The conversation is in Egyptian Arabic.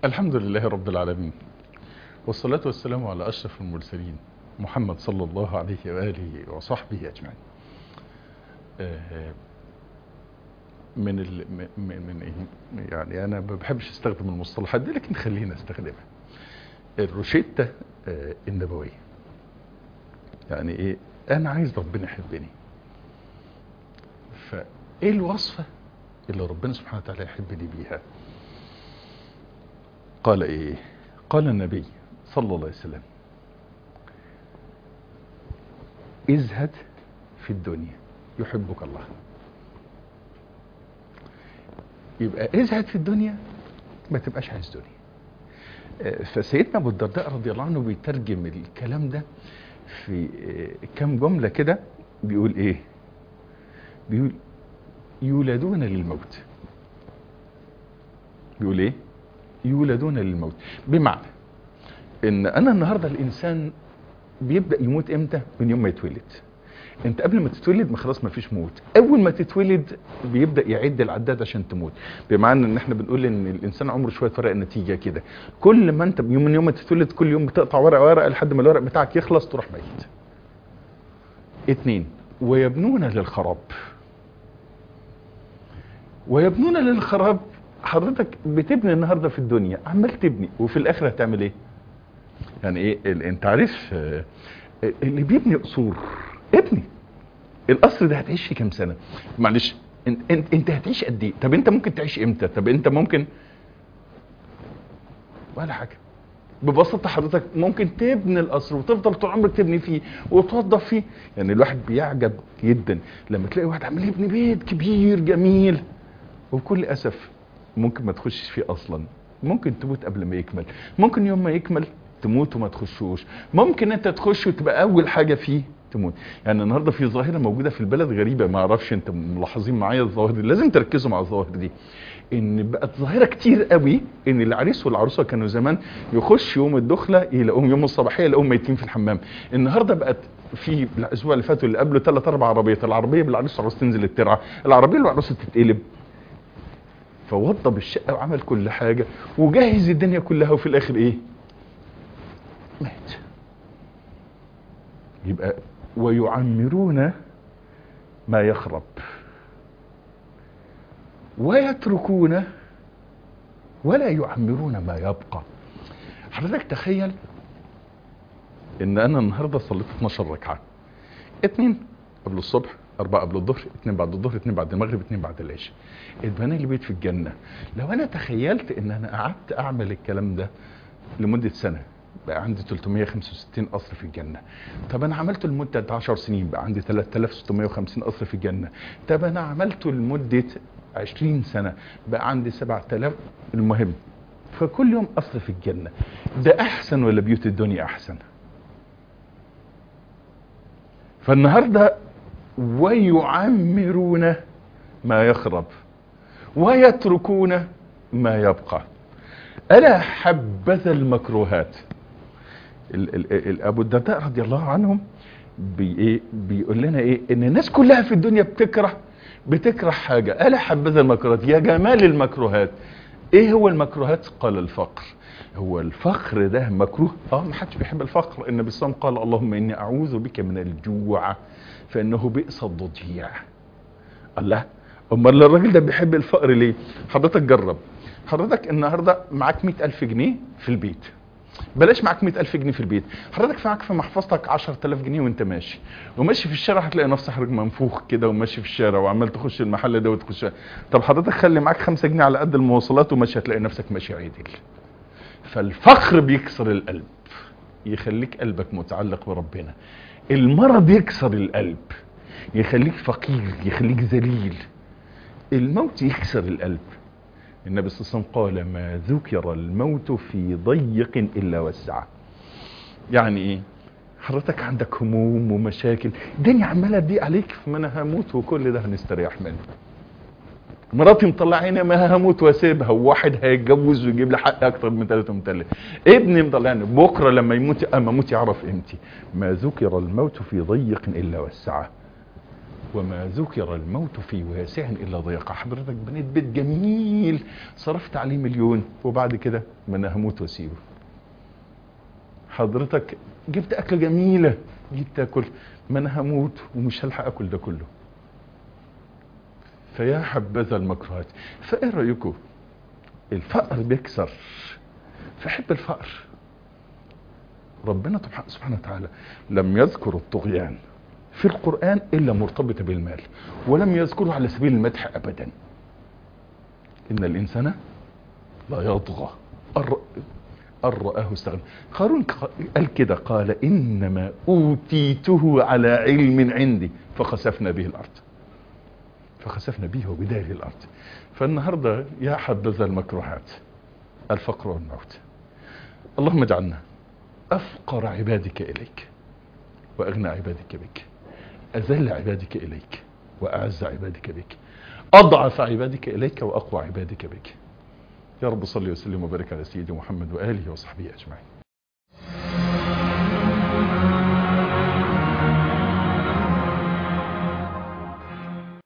الحمد لله رب العالمين والصلاة والسلام على أشرف المرسلين محمد صلى الله عليه وآله وصحبه أجمعين آه، من ال... من من إيه؟ يعني أنا ما بحبش أستخدم المصطلحات دي لكن خلينا أستخدمها الروشتة آه، النبوية يعني إيه أنا عايز ربنا يحبني فإيه الوصفة اللي ربنا سبحانه وتعالى يحبني بيها قال ايه قال النبي صلى الله عليه وسلم ازهد في الدنيا يحبك الله يبقى ازهد في الدنيا ما تبقاش عايز دنيا آه، فسيدنا ابو الدرداء رضي الله عنه بيترجم الكلام ده في آه، كام جملة كده بيقول ايه بيقول يولدون للموت بيقول ايه يولدون للموت بمعنى ان انا النهارده الانسان بيبدا يموت امتى من يوم ما يتولد انت قبل ما تتولد ما خلاص ما فيش موت اول ما تتولد بيبدا يعد العداد عشان تموت بمعنى ان احنا بنقول ان الانسان عمره شويه ورق نتيجه كده كل ما انت من يوم ما تتولد كل يوم بتقطع ورقه ورقه لحد ما الورق بتاعك يخلص تروح ميت اتنين ويبنون للخراب ويبنون للخراب حضرتك بتبني النهارده في الدنيا عمال تبني وفي الاخره هتعمل ايه يعني ايه ال- انت عارف آه، اللي بيبني قصور ابني القصر ده هتعيش فيه كام سنه معلش انت, انت, انت هتعيش قد ايه طب انت ممكن تعيش امتى طب انت ممكن ولا حاجه ببساطه حضرتك ممكن تبني القصر وتفضل طول عمرك تبني فيه وتوظف فيه يعني الواحد بيعجب جدا لما تلاقي واحد عمال يبني بيت كبير جميل وبكل اسف ممكن ما تخشش فيه اصلا ممكن تموت قبل ما يكمل ممكن يوم ما يكمل تموت وما تخشوش ممكن انت تخش وتبقى اول حاجه فيه تموت يعني النهارده في ظاهره موجوده في البلد غريبه ما اعرفش انت ملاحظين معايا الظواهر دي لازم تركزوا مع الظواهر دي ان بقت ظاهره كتير قوي ان العريس والعروسه كانوا زمان يخش يوم الدخله يلاقوهم يوم الصباحيه يلاقوهم ميتين في الحمام النهارده بقت في الاسبوع اللي فات واللي قبله ثلاث اربع عربيات العربيه بالعريس والعروسه تنزل الترعه العربيه والعروسه تتقلب فوضب الشقه وعمل كل حاجه وجهز الدنيا كلها وفي الاخر ايه مات يبقى ويعمرون ما يخرب ويتركون ولا يعمرون ما يبقى حضرتك تخيل ان انا النهارده صليت 12 ركعه اتنين قبل الصبح أربعة قبل الظهر اتنين بعد الظهر اتنين بعد المغرب اتنين بعد العشاء اتبنى لي بيت في الجنة لو أنا تخيلت إن أنا قعدت أعمل الكلام ده لمدة سنة بقى عندي 365 قصر في الجنة طب أنا عملته لمدة 10 سنين بقى عندي 3650 قصر في الجنة طب أنا عملته لمدة 20 سنة بقى عندي 7000 المهم فكل يوم قصر في الجنة ده أحسن ولا بيوت الدنيا أحسن فالنهارده ويعمرون ما يخرب ويتركون ما يبقى ألا حبذا المكروهات ال- ال- ال- أبو الدرداء رضي الله عنهم بي إيه بيقول لنا إيه إن الناس كلها في الدنيا بتكره بتكره حاجة ألا حبذا المكروهات يا جمال المكروهات إيه هو المكروهات قال الفقر هو الفقر ده مكروه اه ما حدش بيحب الفقر النبي صلى الله عليه وسلم قال اللهم اني اعوذ بك من الجوع فانه بئس الضجيع الله امال الراجل ده بيحب الفقر ليه حضرتك جرب حضرتك النهارده معاك مئة ألف جنيه في البيت بلاش معاك مئة ألف جنيه في البيت حضرتك معاك في محفظتك عشرة آلاف جنيه وانت ماشي وماشي في الشارع هتلاقي نفسك حضرتك منفوخ كده وماشي في الشارع وعمال تخش المحل ده وتخش طب حضرتك خلي معاك خمسة جنيه على قد المواصلات وماشي هتلاقي نفسك ماشي عدل فالفقر بيكسر القلب يخليك قلبك متعلق بربنا المرض يكسر القلب يخليك فقير يخليك ذليل الموت يكسر القلب النبي صلى الله عليه وسلم قال ما ذكر الموت في ضيق الا وسعه يعني ايه حضرتك عندك هموم ومشاكل الدنيا عماله تضيق عليك ما انا هموت وكل ده هنستريح منه مراتي مطلعيني ما هموت واسيبها وواحد هيتجوز ويجيب لي حق اكتر من ثلاثة ومثلث ابني مطلعني بكره لما يموت اما اموت يعرف قيمتي ما ذكر الموت في ضيق الا وسعه وما ذكر الموت في واسع الا ضيق حضرتك بنيت بيت جميل صرفت عليه مليون وبعد كده ما انا هموت واسيبه حضرتك جبت اكله جميله جيت تاكل ما انا هموت ومش هلحق اكل ده كله فيا حبذا المكروهات فايه رايكم الفقر بيكسر فحب الفقر ربنا سبحانه وتعالى لم يذكر الطغيان في القرآن إلا مرتبطة بالمال ولم يذكره على سبيل المدح أبدا إن الإنسان لا يطغى أر... رآه استغنى قارون قال كده قال إنما أوتيته على علم عندي فخسفنا به الأرض فخسفنا به وبداره الأرض فالنهاردة يا حبذا المكروهات الفقر والموت اللهم اجعلنا أفقر عبادك إليك وأغنى عبادك بك أذل عبادك إليك وأعز عبادك بك أضعف عبادك إليك وأقوى عبادك بك يا رب صل وسلم وبارك على سيدي محمد وآله وصحبه أجمعين